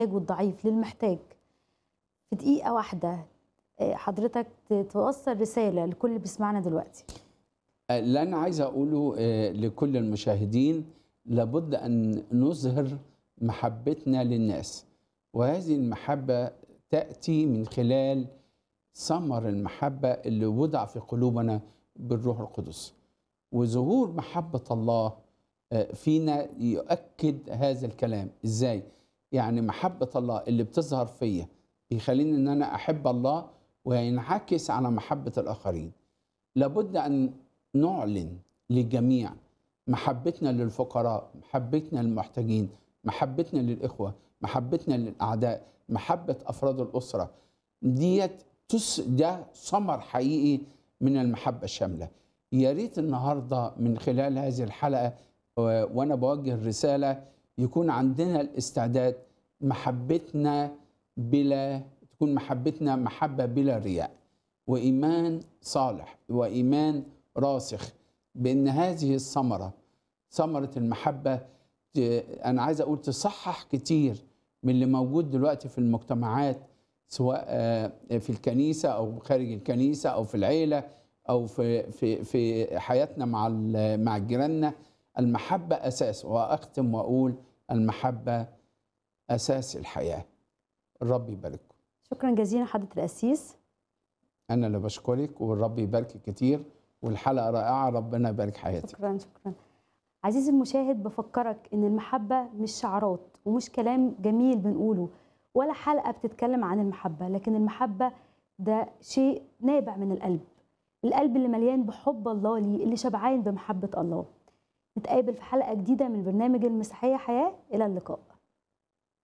والضعيف للمحتاج في دقيقة واحدة آه، حضرتك ت- توصل رسالة لكل اللي بيسمعنا دلوقتي اللي انا عايز اقوله آه، لكل المشاهدين لابد ان نظهر محبتنا للناس وهذه المحبه تاتي من خلال ثمر المحبه اللي وضع في قلوبنا بالروح القدس وظهور محبه الله آه، فينا يؤكد هذا الكلام ازاي يعني محبه الله اللي بتظهر فيا بيخليني ان انا احب الله وينعكس على محبه الاخرين لابد ان نعلن للجميع محبتنا للفقراء محبتنا للمحتاجين محبتنا للإخوة محبتنا للأعداء محبة أفراد الأسرة ديت تس ده ثمر حقيقي من المحبة الشاملة يا ريت النهاردة من خلال هذه الحلقة و- وأنا بوجه الرسالة يكون عندنا الاستعداد محبتنا بلا تكون محبتنا محبة بلا رياء وإيمان صالح وإيمان راسخ بأن هذه الثمرة ثمرة المحبة ت- أنا عايز أقول تصحح كتير من اللي موجود دلوقتي في المجتمعات سواء آه، في الكنيسة أو خارج الكنيسة أو في العيلة أو في في في حياتنا مع ال- مع جيراننا المحبة أساس وأختم وأقول المحبة أساس الحياة الرب يبارككم شكرا جزيلا حضرة القسيس أنا اللي بشكرك والرب يبارك كتير والحلقة رائعة ربنا يبارك حياتك شكرا شكرا عزيزي المشاهد بفكرك ان المحبة مش شعارات ومش كلام جميل بنقوله ولا حلقة بتتكلم عن المحبة لكن المحبة ده شيء نابع من القلب القلب اللي مليان بحب الله ليه اللي شبعان بمحبة الله نتقابل في حلقة جديدة من برنامج المسيحية حياة إلى اللقاء